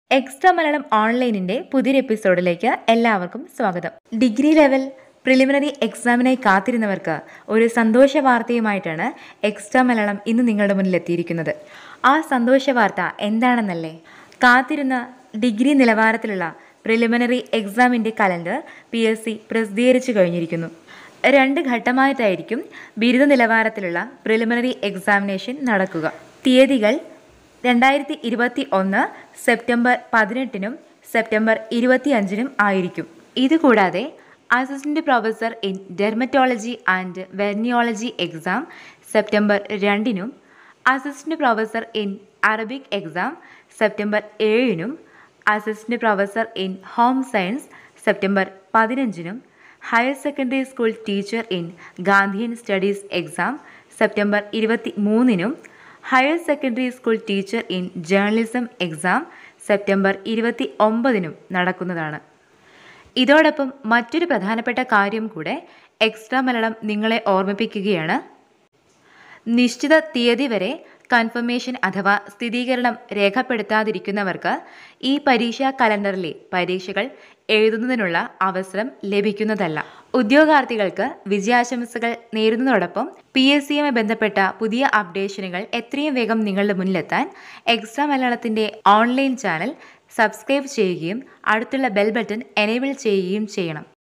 extra Malayalam ഓൺലൈനിൻ്റെ പുതിയൊരു എപ്പിസോഡിലേക്ക് എല്ലാവർക്കും സ്വാഗതം ഡിഗ്രി ലെവൽ പ്രിലിമിനറി എക്സാമിനായി കാത്തിരുന്നവർക്ക് ഒരു സന്തോഷ വാർത്തയുമായിട്ടാണ് എക്സ്ട്രാ മലയാളം ഇന്ന് നിങ്ങളുടെ മുന്നിൽ എത്തിയിരിക്കുന്നത് ആ സന്തോഷ വാർത്ത എന്താണെന്നല്ലേ കാത്തിരുന്ന ഡിഗ്രി നിലവാരത്തിലുള്ള പ്രിലിമിനറി എക്സാമിൻ്റെ കലണ്ടർ പി എസ് സി പ്രസിദ്ധീകരിച്ചു കഴിഞ്ഞിരിക്കുന്നു രണ്ട് ഘട്ടമായിട്ടായിരിക്കും ബിരുദ നിലവാരത്തിലുള്ള പ്രിലിമിനറി എക്സാമിനേഷൻ നടക്കുക തീയതികൾ രണ്ടായിരത്തി ഇരുപത്തി ഒന്ന് സെപ്റ്റംബർ പതിനെട്ടിനും സെപ്റ്റംബർ ഇരുപത്തിയഞ്ചിനും ആയിരിക്കും ഇതുകൂടാതെ assistant professor in dermatology and venereology exam September രണ്ടിനും assistant professor in Arabic exam September ഏഴിനും assistant professor in home science September പതിനഞ്ചിനും higher secondary school teacher in Gandhian studies exam September ഇരുപത്തി മൂന്നിനും higher secondary school teacher in journalism exam September ഇരുപത്തി ഒമ്പതിനും നടക്കുന്നതാണ് ഇതോടൊപ്പം മറ്റൊരു പ്രധാനപ്പെട്ട കാര്യം കൂടെ എക്സ്ട്രാ മലയാളം നിങ്ങളെ ഓർമ്മിപ്പിക്കുകയാണ് നിശ്ചിത തീയതി വരെ കൺഫർമേഷൻ അഥവാ സ്ഥിരീകരണം രേഖപ്പെടുത്താതിരിക്കുന്നവർക്ക് ഈ പരീക്ഷാ കലണ്ടറിലെ പരീക്ഷകൾ എഴുതുന്നതിനുള്ള അവസരം ലഭിക്കുന്നതല്ല ഉദ്യോഗാർത്ഥികൾക്ക് വിജയാശംസകൾ നേരുന്നതോടൊപ്പം പി എസ് സിയുമായി ബന്ധപ്പെട്ട പുതിയ അപ്ഡേഷനുകൾ എത്രയും വേഗം നിങ്ങളുടെ മുന്നിലെത്താൻ എക്സ്ട്രാ മലയാളത്തിൻ്റെ ഓൺലൈൻ ചാനൽ സബ്സ്ക്രൈബ് ചെയ്യുകയും അടുത്തുള്ള ബെൽ ബട്ടൺ എനേബിൾ ചെയ്യുകയും ചെയ്യണം